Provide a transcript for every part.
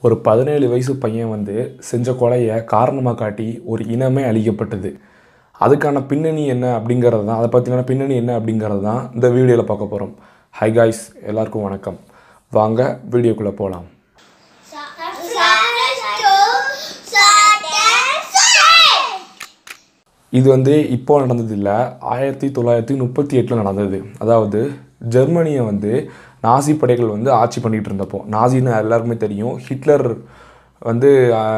ஒரு பதினேழு வயசு பையன் வந்து செஞ்ச கொலையை காரணமாக காட்டி ஒரு இனமே அழிக்கப்பட்டது அதுக்கான பின்னணி என்ன அப்படிங்கிறது தான் அதை பற்றின பின்னணி என்ன அப்படிங்கிறது தான் இந்த வீடியோவில் பார்க்க போகிறோம் ஹை காய்ஸ் எல்லாருக்கும் வணக்கம் வாங்க வீடியோக்குள்ளே போகலாம் இது வந்து இப்போ நடந்தது இல்லை ஆயிரத்தி தொள்ளாயிரத்தி முப்பத்தி எட்டில் நடந்தது அதாவது ஜெர்மனியை வந்து நாசி படைகள் வந்து ஆட்சி பண்ணிகிட்டு இருந்தப்போ நாசின்னு எல்லாருக்குமே தெரியும் ஹிட்லர் வந்து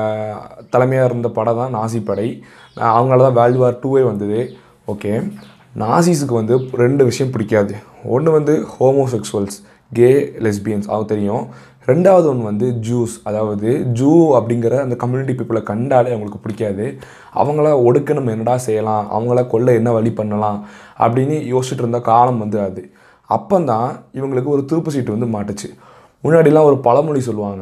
தலைமையாக இருந்த படம் தான் நாசி படை அவங்களால தான் வேர்ல்டு வார் டூவே வந்தது ஓகே நாசிஸுக்கு வந்து ரெண்டு விஷயம் பிடிக்காது ஒன்று வந்து ஹோமோசெக்சுவல்ஸ் கே லெஸ்பியன்ஸ் அவங்க தெரியும் ரெண்டாவது ஒன்று வந்து ஜூஸ் அதாவது ஜூ அப்படிங்கிற அந்த கம்யூனிட்டி பீப்புளை கண்டாலே அவங்களுக்கு பிடிக்காது அவங்கள ஒடுக்க நம்ம என்னடா செய்யலாம் அவங்கள கொல்ல என்ன வழி பண்ணலாம் அப்படின்னு யோசிச்சுட்டு இருந்த காலம் வந்து அது அப்போந்தான் இவங்களுக்கு ஒரு திருப்பு சீட்டு வந்து மாட்டுச்சு முன்னாடிலாம் ஒரு பழமொழி சொல்லுவாங்க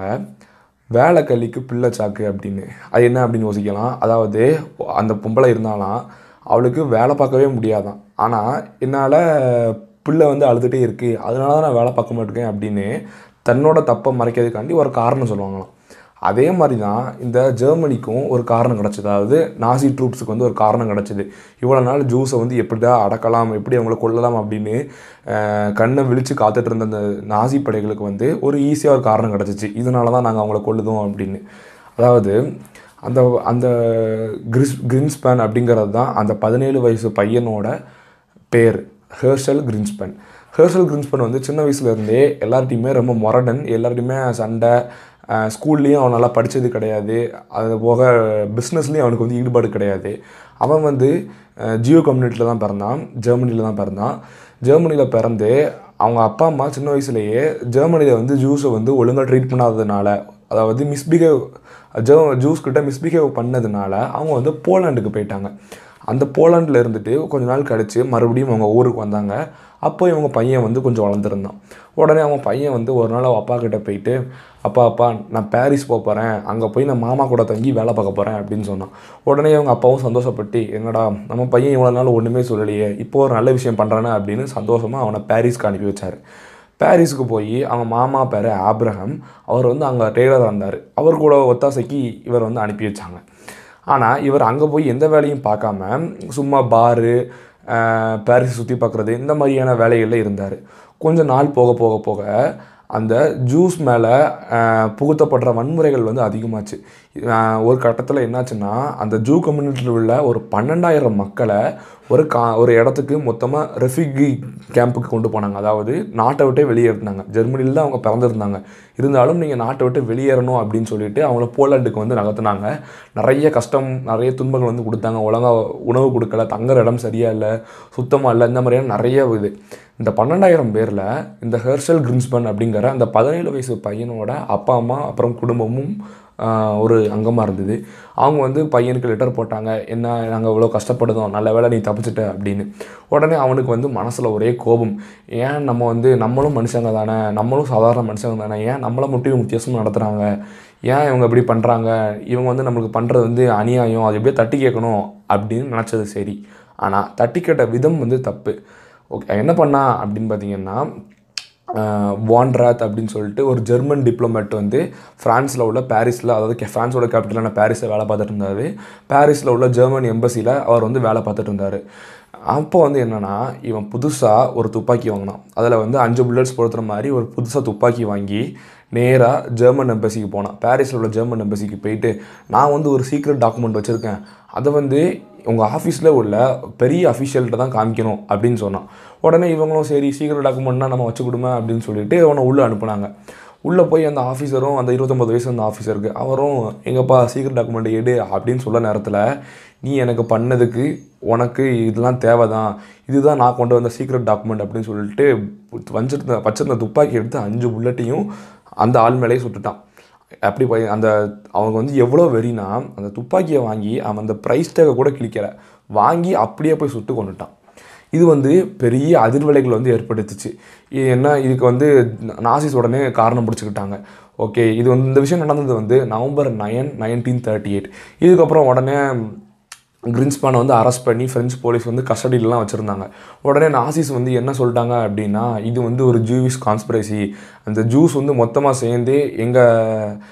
வேலை கல்லிக்கு பிள்ளை சாக்கு அப்படின்னு அது என்ன அப்படின்னு யோசிக்கலாம் அதாவது அந்த பொம்பளை இருந்தாலாம் அவளுக்கு வேலை பார்க்கவே முடியாதான் ஆனால் என்னால் பிள்ளை வந்து அழுதுகிட்டே இருக்குது அதனால தான் நான் வேலை பார்க்க மாட்டேன் அப்படின்னு தன்னோட தப்பை மறைக்கிறதுக்காண்டி ஒரு காரணம் சொல்லுவாங்களாம் அதே மாதிரி தான் இந்த ஜெர்மனிக்கும் ஒரு காரணம் கிடச்சிது அதாவது நாசி ட்ரூப்ஸுக்கு வந்து ஒரு காரணம் கிடச்சிது இவ்வளோ நாள் ஜூஸை வந்து எப்படிடா அடக்கலாம் எப்படி அவங்கள கொல்லலாம் அப்படின்னு கண்ணை விழித்து காத்துட்டு இருந்த அந்த நாசி படைகளுக்கு வந்து ஒரு ஈஸியாக ஒரு காரணம் கிடச்சிச்சு இதனால தான் நாங்கள் அவங்கள கொல்லுதோம் அப்படின்னு அதாவது அந்த அந்த கிரிஸ் கிரின்ஸ்பேன் அப்படிங்கிறது தான் அந்த பதினேழு வயசு பையனோட பேர் ஹேர்ஷல் கிரின்ஸ்பேன் ஹேர்ஷல் கிரின்ஸ்பன் வந்து சின்ன வயசுலேருந்தே எல்லார்ட்டையுமே ரொம்ப மொரடன் எல்லார்ட்டையுமே சண்டை ஸ்கூல்லேயும் அவன் நல்லா படித்தது கிடையாது அது போக பிஸ்னஸ்லேயும் அவனுக்கு வந்து ஈடுபாடு கிடையாது அவன் வந்து ஜியோ கம்யூனிட்டியில் தான் பிறந்தான் ஜெர்மனியில் தான் பிறந்தான் ஜெர்மனியில் பிறந்து அவங்க அப்பா அம்மா சின்ன வயசுலேயே ஜெர்மனியில் வந்து ஜூஸை வந்து ஒழுங்காக ட்ரீட் பண்ணாததுனால அதாவது மிஸ்பிஹேவ் ஜோ ஜூஸ் கிட்ட மிஸ்பிஹேவ் பண்ணதுனால அவங்க வந்து போலாண்டுக்கு போயிட்டாங்க அந்த போலாண்டில் இருந்துட்டு கொஞ்ச நாள் கழித்து மறுபடியும் அவங்க ஊருக்கு வந்தாங்க அப்போ இவங்க பையன் வந்து கொஞ்சம் வளர்ந்துருந்தான் உடனே அவங்க பையன் வந்து ஒரு நாள் அப்பா கிட்டே போயிட்டு அப்பா அப்பா நான் பாரிஸ் போக போகிறேன் அங்கே போய் நான் மாமா கூட தங்கி வேலை பார்க்க போகிறேன் அப்படின்னு சொன்னான் உடனே அவங்க அப்பாவும் சந்தோஷப்பட்டு என்னடா நம்ம பையன் இவ்வளோ நாள் ஒன்றுமே சொல்லலையே இப்போ ஒரு நல்ல விஷயம் பண்ணுறானே அப்படின்னு சந்தோஷமாக அவனை பாரிஸ்க்கு அனுப்பி வச்சார் பாரிஸுக்கு போய் அவங்க மாமா பேர் ஆப்ரஹம் அவர் வந்து அங்கே டெய்லராக இருந்தார் அவர் கூட ஒத்தாசைக்கு இவர் வந்து அனுப்பி வச்சாங்க ஆனால் இவர் அங்கே போய் எந்த வேலையும் பார்க்காம சும்மா பாரு பாரிஸ் சுற்றி பார்க்குறது இந்த மாதிரியான வேலைகளில் இருந்தார் கொஞ்சம் நாள் போக போக போக அந்த ஜூஸ் மேலே புகுத்தப்படுற வன்முறைகள் வந்து அதிகமாச்சு ஒரு கட்டத்தில் என்னாச்சுன்னா அந்த ஜூ கம்யூனிட்டியில் உள்ள ஒரு பன்னெண்டாயிரம் மக்களை ஒரு கா ஒரு இடத்துக்கு மொத்தமாக ரெஃப்யூகி கேம்புக்கு கொண்டு போனாங்க அதாவது நாட்டை விட்டே வெளியேறினாங்க ஜெர்மனியில் தான் அவங்க பிறந்திருந்தாங்க இருந்தாலும் நீங்கள் நாட்டை விட்டு வெளியேறணும் அப்படின்னு சொல்லிட்டு அவங்கள போலாண்டுக்கு வந்து நகர்த்துனாங்க நிறைய கஷ்டம் நிறைய துன்பங்கள் வந்து கொடுத்தாங்க ஒழுங்காக உணவு கொடுக்கல தங்குற இடம் சரியாக இல்லை சுத்தமாக இல்லை இந்த மாதிரியான நிறைய இது இந்த பன்னெண்டாயிரம் பேரில் இந்த ஹெர்ஷல் கிரின்ஸ்பன் அப்படிங்கிற அந்த பதினேழு வயசு பையனோட அப்பா அம்மா அப்புறம் குடும்பமும் ஒரு அங்கமாக இருந்தது அவங்க வந்து பையனுக்கு லெட்டர் போட்டாங்க என்ன நாங்கள் இவ்வளோ கஷ்டப்படுதோம் நல்ல வேலை நீ தப்பிச்சிட்ட அப்படின்னு உடனே அவனுக்கு வந்து மனசில் ஒரே கோபம் ஏன் நம்ம வந்து நம்மளும் மனுஷங்க தானே நம்மளும் சாதாரண மனுஷங்க தானே ஏன் நம்மளை மட்டும் இவங்க வித்தியாசமாக நடத்துகிறாங்க ஏன் இவங்க இப்படி பண்ணுறாங்க இவங்க வந்து நம்மளுக்கு பண்ணுறது வந்து அநியாயம் அது எப்படியே தட்டி கேட்கணும் அப்படின்னு நினச்சது சரி ஆனால் தட்டி கேட்ட விதம் வந்து தப்பு ஓகே என்ன பண்ணா அப்படின்னு பார்த்தீங்கன்னா வான்ராத் அப்படின்னு சொல்லிட்டு ஒரு ஜெர்மன் டிப்ளமேட் வந்து ஃப்ரான்ஸில் உள்ள பாரிஸில் அதாவது ஃப்ரான்ஸோட கேபிட்டலான பாரிஸில் வேலை பார்த்துட்டு இருந்தார் பாரிஸில் உள்ள ஜெர்மன் எம்பசியில் அவர் வந்து வேலை பார்த்துட்டு இருந்தார் அப்போ வந்து என்னென்னா இவன் புதுசாக ஒரு துப்பாக்கி வாங்கினான் அதில் வந்து அஞ்சு புல்லட்ஸ் பொறுத்துற மாதிரி ஒரு புதுசாக துப்பாக்கி வாங்கி நேராக ஜெர்மன் எம்பசிக்கு போனான் பாரிஸில் உள்ள ஜெர்மன் எம்பசிக்கு போயிட்டு நான் வந்து ஒரு சீக்ரெட் டாக்குமெண்ட் வச்சுருக்கேன் அதை வந்து உங்கள் ஆஃபீஸில் உள்ள பெரிய அஃபிஷியல்கிட்ட தான் காமிக்கணும் அப்படின்னு சொன்னான் உடனே இவங்களும் சரி சீக்கிரம் டாக்குமெண்ட்னா நம்ம வச்சு கொடுங்க அப்படின்னு சொல்லிட்டு அவனை உள்ளே அனுப்புனாங்க உள்ளே போய் அந்த ஆஃபீஸரும் அந்த இருபத்தொம்பது வயசு அந்த ஆஃபீஸருக்கு அவரும் எங்கப்பா சீக்கிரம் டாக்குமெண்ட் எடு அப்படின்னு சொல்ல நேரத்தில் நீ எனக்கு பண்ணதுக்கு உனக்கு இதெல்லாம் தேவை தான் இதுதான் நான் கொண்டு வந்த சீக்ரெட் டாக்குமெண்ட் அப்படின்னு சொல்லிட்டு வச்சிருந்த வச்சிருந்த துப்பாக்கி எடுத்து அஞ்சு புல்லட்டையும் அந்த ஆள் மேலேயே சுட்டுட்டான் அப்படி போய் அந்த அவங்க வந்து எவ்வளோ வெறினா அந்த துப்பாக்கியை வாங்கி அவன் அந்த ப்ரைஸ் டேக்கை கூட கிழிக்கலை வாங்கி அப்படியே போய் சுட்டு கொண்டுட்டான் இது வந்து பெரிய அதிர்வலைகள் வந்து ஏற்படுத்துச்சு என்ன இதுக்கு வந்து நாசிஸ் உடனே காரணம் பிடிச்சிக்கிட்டாங்க ஓகே இது வந்து இந்த விஷயம் நடந்தது வந்து November nine nineteen thirty eight இதுக்கப்புறம் உடனே கிரின்ஸ்பானை வந்து அரெஸ்ட் பண்ணி ஃப்ரெஞ்சு போலீஸ் வந்து கஸ்டடியிலலாம் வச்சுருந்தாங்க உடனே நாசிஸ் வந்து என்ன சொல்லிட்டாங்க அப்படின்னா இது வந்து ஒரு ஜூவிஸ் கான்ஸ்பிரசி அந்த ஜூஸ் வந்து மொத்தமாக சேர்ந்து எங்கள்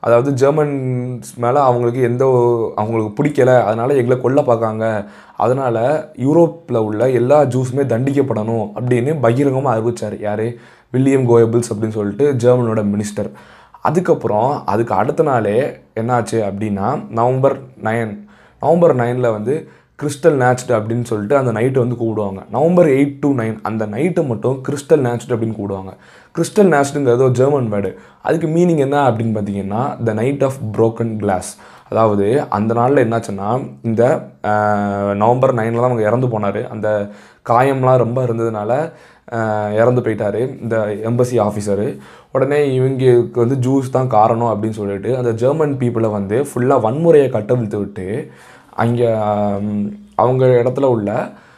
அதாவது ஜெர்மன்ஸ் மேலே அவங்களுக்கு எந்த ஒரு- அவங்களுக்கு பிடிக்கல அதனால் எங்களை கொல்ல பார்க்காங்க அதனால் யூரோப்பில் உள்ள எல்லா ஜூஸுமே தண்டிக்கப்படணும் அப்படின்னு பகிரங்கமாக அறிவிச்சார் யார் வில்லியம் கோயபிள்ஸ் அப்படின்னு சொல்லிட்டு ஜெர்மனோட மினிஸ்டர் அதுக்கப்புறம் அதுக்கு அடுத்த நாளே என்னாச்சு அப்படின்னா நவம்பர் நைன் நவம்பர் நைனில் வந்து கிறிஸ்டல் நேச்சுடு அப்படின்னு சொல்லிட்டு அந்த நைட்டை வந்து கூப்பிடுவாங்க நவம்பர் எயிட் டு நைன் அந்த நைட்டை மட்டும் கிறிஸ்டல் நேச்சுடு அப்படின்னு கூப்பிடுவாங்க கிறிஸ்டல் நேச்சுடுங்கிறது ஒரு ஜெர்மன் வேர்டு அதுக்கு மீனிங் என்ன அப்படின்னு பார்த்தீங்கன்னா the night of broken glass அதாவது அந்த நாளில் என்னாச்சுன்னா இந்த ஆஹ், நவம்பர் நைனில் தான் அவங்க இறந்து போனார் அந்த காயம்லாம் ரொம்ப இருந்ததுனால ஆஹ், இறந்து போயிட்டாரு இந்த எம்பசி ஆஃபீஸரு உடனே இவங்களுக்கு வந்து ஜூஸ் தான் காரணம் அப்படின்னு சொல்லிட்டு அந்த ஜெர்மன் பீப்புளை வந்து ஃபுல்லாக வன்முறையை கட்டவிழ்த்து விட்டு அங்கே அவங்க இடத்துல உள்ள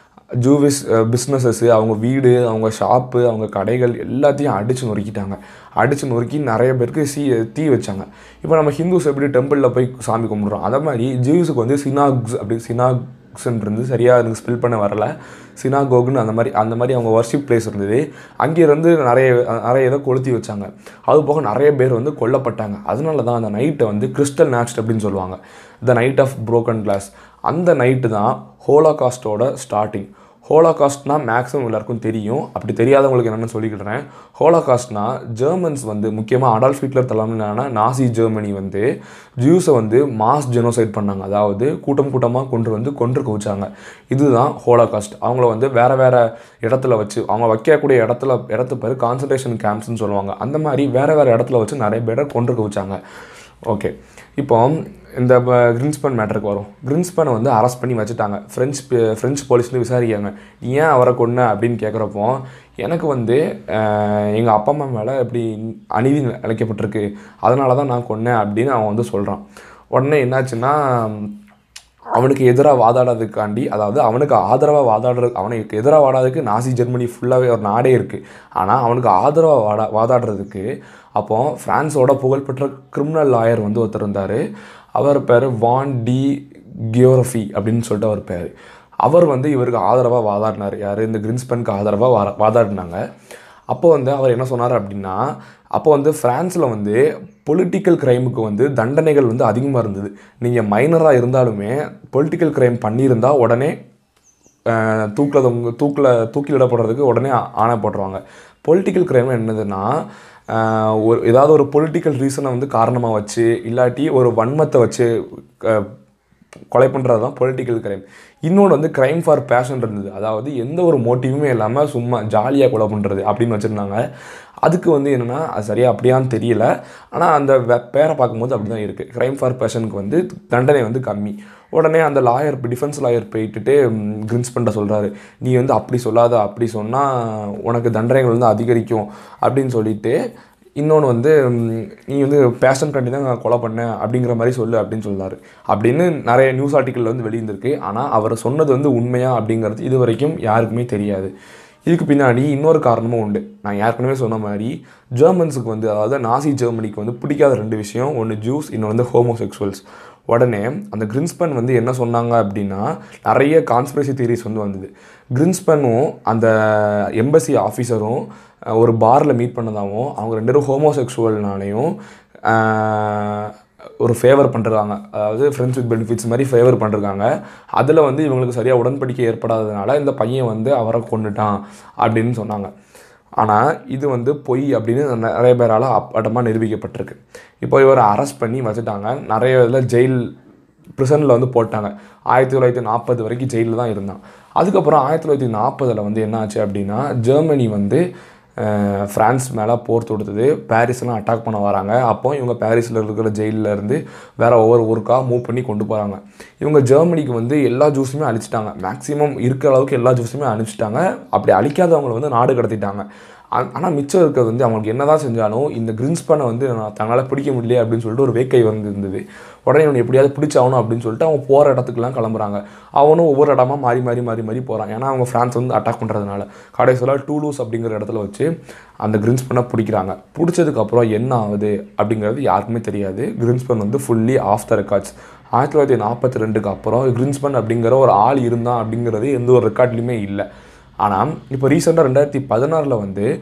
ஜூவிஸ் பிஸ்னஸஸ்ஸு அவங்க வீடு அவங்க ஷாப்பு அவங்க கடைகள் எல்லாத்தையும் அடித்து நொறுக்கிட்டாங்க அடித்து நொறுக்கி நிறைய பேருக்கு சீ தீ வச்சாங்க இப்போ நம்ம ஹிந்துஸ் எப்படி டெம்பிளில் போய் சாமி கும்பிட்றோம் அதே மாதிரி ஜூஸுக்கு வந்து சினாக்ஸ் அப்படி சினாக்ஸ்ன்னு இருந்து சரியாக எனக்கு ஸ்பெல் பண்ண வரல சினாகோகுன்னு அந்த மாதிரி அந்த மாதிரி அவங்க வர்ஷிப் பிளேஸ் இருந்தது அங்கேருந்து நிறைய நிறைய இதை கொளுத்தி வச்சாங்க அது போக நிறைய பேர் வந்து கொல்லப்பட்டாங்க அதனால தான் அந்த நைட்டை வந்து கிறிஸ்டல் நேச்சுட் அப்படின்னு சொல்லுவாங்க the night of broken glass அந்த நைட்டு தான் ஹோலோகாஸ்டோட ஸ்டார்டிங் ஹோலோகாஸ்ட்னா மேக்ஸிமம் எல்லாருக்கும் தெரியும் அப்படி தெரியாதவங்களுக்கு என்னென்னு சொல்லிக்கிட்டுறேன் ஹோலோகாஸ்ட்னா ஜெர்மன்ஸ் வந்து முக்கியமாக அடால்ஃப் ஹிட்லர் தலைமையிலான நாசி ஜெர்மனி வந்து ஜூஸை வந்து மாஸ் ஜெனோசைட் பண்ணாங்க அதாவது கூட்டம் கூட்டமாக கொண்டு வந்து கொன்று குவிச்சாங்க இதுதான் ஹோலோகாஸ்ட் அவங்கள வந்து வேறு வேறு இடத்துல வச்சு அவங்க வைக்கக்கூடிய இடத்துல இடத்து பேர் கான்சன்ட்ரேஷன் கேம்ப்ஸ்னு சொல்லுவாங்க அந்த மாதிரி வேறு வேறு இடத்துல வச்சு நிறைய பேரை கொன்று குவிச்சாங்க ஓகே இப்போ இந்த கிரின்ஸ்பன் மேட்டருக்கு வரும் கிரின்ஸ்பனை வந்து அரெஸ்ட் பண்ணி வச்சுட்டாங்க ஃப்ரெஞ்ச் பி- ஃப்ரெஞ்ச் போலீஸ் வந்து விசாரிக்காங்க "நீ ஏன் அவரை கொன்ன அப்படின்னு கேட்குறப்போ எனக்கு வந்து எங்கள் அப்பா அம்மா மேலே இப்படி அநீதி இழைக்கப்பட்டிருக்கு அதனால தான் நான் கொன்னேன் அப்படின்னு அவன் வந்து சொல்கிறான் உடனே என்னாச்சுன்னா அவனுக்கு எதிராக வாதாடுறதுக்காண்டி அதாவது அவனுக்கு ஆதரவாக வாதாடுற அவனுக்கு எதிராக வாடாததுக்கு நாசி ஜெர்மனி ஃபுல்லாகவே ஒரு நாடே இருக்குது ஆனால் அவனுக்கு ஆதரவாக வாடா வாதாடுறதுக்கு அப்போ ஃப்ரான்ஸோட புகழ்பெற்ற கிரிமினல் லாயர் வந்து ஒருத்தர் இருந்தார் அவர் பேர் வான் டி கியோரஃபி அப்படின்னு சொல்லிட்டு அவர் பேர் அவர் வந்து இவருக்கு ஆதரவாக வாதாடினார் யார் இந்த கிரின்ஸ்பனுக்கு ஆதரவாக வா வாதாடினாங்க அப்போ வந்து அவர் என்ன சொன்னார் அப்படின்னா அப்போ வந்து ஃப்ரான்ஸில் வந்து பொலிட்டிக்கல் க்ரைமுக்கு வந்து தண்டனைகள் வந்து அதிகமாக இருந்தது நீங்கள் மைனராக இருந்தாலுமே பொலிட்டிக்கல் க்ரைம் பண்ணியிருந்தா உடனே தூக்கில் தொங்க தூக்கில் தூக்கிலிடப்படுறதுக்கு உடனே ஆ- ஆணை போட்டுருவாங்க பொலிட்டிக்கல் க்ரைம் என்னதுன்னா ஆஹ், ஒரு ஏதாவது ஒரு பொலிட்டிக்கல் ரீசனை வந்து காரணமாக வச்சு இல்லாட்டி ஒரு வன்மத்தை வச்சு க- கொலை பண்ணுறது தான் பொலிட்டிக்கல் கிரைம் இன்னொன்று வந்து கிரைம் ஃபார் பேஷன் இருந்தது அதாவது எந்த ஒரு மோட்டிவுமே இல்லாமல் சும்மா ஜாலியாக கொலை பண்ணுறது அப்படின்னு வச்சுருந்தாங்க அதுக்கு வந்து என்னென்னா அது சரியாக அப்படியான்னு தெரியல ஆனால் அந்த வெ- பேரை பார்க்கும்போது அப்படி தான் இருக்குது கிரைம் ஃபார் பேஷனுக்கு வந்து தண்டனை வந்து கம்மி உடனே அந்த லாயர் டிஃபென்ஸ் லாயர் போயிட்டுட்டு கிரின்ஸ் பண்ணிட்ட சொல்கிறாரு நீ வந்து அப்படி சொல்லாத அப்படி சொன்னால் உனக்கு தண்டனைகள் வந்து அதிகரிக்கும் அப்படின்னு சொல்லிட்டு இன்னொன்று வந்து ம், நீ வந்து பேஷன் கண்டி தான் நான் கொலை பண்ணேன் அப்படிங்கிற மாதிரி சொல்லு அப்படின்னு சொல்லாரு அப்படின்னு நிறைய நியூஸ் ஆர்டிக்கல் வந்து வெளியிருந்திருக்கு ஆனால் அவர் சொன்னது வந்து உண்மையா அப்படிங்கிறது இது வரைக்கும் யாருக்குமே தெரியாது இதுக்கு பின்னாடி இன்னொரு காரணமும் உண்டு நான் ஏற்கனவே சொன்ன மாதிரி ஜெர்மன்ஸுக்கு வந்து அதாவது நாசி ஜெர்மனிக்கு வந்து பிடிக்காத ரெண்டு விஷயம் ஒன்று ஜூஸ் இன்னொன்று வந்து ஹோமோசெக்சுவல்ஸ் உடனே அந்த கிரின்ஸ்பன் வந்து என்ன சொன்னாங்க அப்படின்னா நிறைய கான்ஸ்பிரசி தியரிஸ் வந்து வந்தது கிரின்ஸ்பனும் அந்த எம்பசி ஆஃபீஸரும் ஒரு பாரில் மீட் பண்ணதாகவும் அவங்க ரெண்டு பேரும் ஹோமோசெக்சுவல்னாலையும் ஒரு ஃபேவர் பண்ணுறாங்க அதாவது ஃப்ரெண்ட்ஸ் வித் பெனிஃபிட்ஸ் மாதிரி ஃபேவர் பண்ணிருக்காங்க அதில் வந்து இவங்களுக்கு சரியாக உடன்படிக்கை ஏற்படாததுனால இந்த பையன் வந்து அவரை கொண்டுட்டான் அப்படின்னு சொன்னாங்க ஆனால் இது வந்து பொய் அப்படின்னு நிறைய பேரால் அப்பட்டமாக நிரூபிக்கப்பட்டிருக்கு இப்போ இவரை அரெஸ்ட் பண்ணி வச்சுட்டாங்க நிறைய இதில் ஜெயில் ப்ரிசனில் வந்து போட்டாங்க ஆயிரத்தி தொள்ளாயிரத்தி நாற்பது வரைக்கும் ஜெயிலில் தான் இருந்தான் அதுக்கப்புறம் ஆயிரத்தி தொள்ளாயிரத்தி நாற்பதில் வந்து என்ன ஆச்சு அப்படின்னா ஜெர்மனி வந்து அஹ், பிரான்ஸ் மேலே போர் தொடுத்தது பாரிஸ்லாம் அட்டாக் பண்ண வராங்க அப்போ இவங்க பாரிஸில் இருக்கிற ஜெயிலில் இருந்து வேற ஒவ்வொரு ஊருக்காக மூவ் பண்ணி கொண்டு போகிறாங்க இவங்க ஜெர்மனிக்கு வந்து எல்லா ஜூஸுமே அழிச்சிட்டாங்க மேக்ஸிமம் இருக்கிற அளவுக்கு எல்லா ஜூஸுமே அனுப்பிச்சிட்டாங்க அப்படி அழிக்காதவங்களை வந்து நாடு கடத்திட்டாங்க ஆனால் மிச்சம் இருக்கிறது வந்து அவங்களுக்கு என்னதான் செஞ்சாலும் இந்த கிரின்ஸ்பனை வந்து நான் தன்னால் பிடிக்க முடியல அப்படின்னு சொல்லிட்டு ஒரு வேக்கை வந்து இருந்தது உடனே இவனை எப்படியாவது பிடிச்சாகணும் அப்படின்னு சொல்லிட்டு அவன் போகிற இடத்துக்குலாம் கிளம்புறாங்க அவனும் ஒவ்வொரு இடமா மாறி மாறி மாறி மாறி போகிறான் ஏன்னா அவங்க ஃப்ரான்ஸ் வந்து அட்டாக் பண்ணுறதுனால கடைசியில் டூலூஸ் அப்படிங்கிற இடத்துல வச்சு அந்த கிரின்ஸ்பனை பிடிக்கிறாங்க பிடிச்சதுக்கப்புறம் என்ன ஆகுது அப்படிங்கிறது யாருக்குமே தெரியாது கிரின்ஸ்பன் வந்து ஃபுல்லி ஆஃப் த ரெக்கார்ட்ஸ் ஆயிரத்தி தொள்ளாயிரத்தி நாற்பத்தி ரெண்டுக்கு அப்புறம் கிரின்ஸ்பன் அப்படிங்கிற ஒரு ஆள் இருந்தான் அப்படிங்கிறது எந்த ஒரு ரெக்கார்ட்லையுமே இல்லை ஆனால் இப்போ ரீசெண்டாக ரெண்டாயிரத்தி பதினாறில் வந்து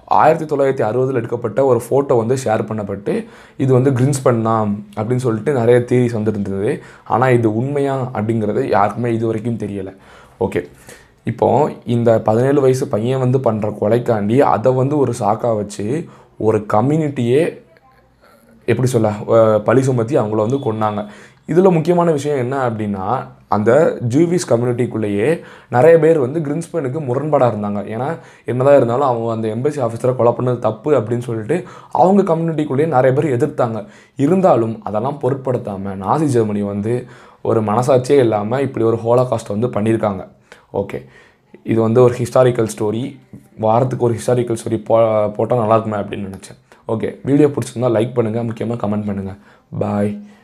ஆயிரத்தி தொள்ளாயிரத்தி அறுபதில் எடுக்கப்பட்ட ஒரு ஃபோட்டோ வந்து ஷேர் பண்ணப்பட்டு இது வந்து கிரின்ஸ்பன் தான் அப்படின்னு சொல்லிட்டு நிறைய தியரிஸ் வந்துருந்தது ஆனால் இது உண்மையா அப்படிங்கிறது யாருக்குமே இது வரைக்கும் தெரியலை ஓகே இப்போ இந்த பதினேழு வயசு பையன் வந்து பண்ணுற கொலைக்காண்டி அதை வந்து ஒரு சாக்கா வச்சு ஒரு கம்யூனிட்டியே எப்படி சொல்ல அஹ் பழி சுமத்தி அவங்கள வந்து கொன்னாங்க இதில் முக்கியமான விஷயம் என்ன அப்படின்னா அந்த ஜூவிஸ் கம்யூனிட்டிக்குள்ளேயே நிறைய பேர் வந்து கிரின்ஸ்பனுக்கு முரண்பாடாக இருந்தாங்க ஏன்னா என்னதான் இருந்தாலும் அவங்க அந்த எம்பசி ஆஃபீஸரை கொலை பண்ணது தப்பு அப்படின்னு சொல்லிட்டு அவங்க கம்யூனிட்டிக்குள்ளேயே நிறைய பேர் எதிர்த்தாங்க இருந்தாலும் அதெல்லாம் பொருட்படுத்தாமல் நாசி ஜெர்மனி வந்து ஒரு மனசாட்சியே இல்லாமல் இப்படி ஒரு ஹோலோகாஸ்ட் வந்து பண்ணியிருக்காங்க ஓகே இது வந்து ஒரு ஹிஸ்டாரிக்கல் ஸ்டோரி வாரத்துக்கு ஒரு ஹிஸ்டாரிக்கல் ஸ்டோரி போ போட்டால் நல்லா இருக்குமே அப்படின்னு நினச்சேன் ஓகே வீடியோ பிடிச்சிருந்தா லைக் பண்ணுங்கள் முக்கியமாக கமெண்ட் பண்ணுங்கள் பாய்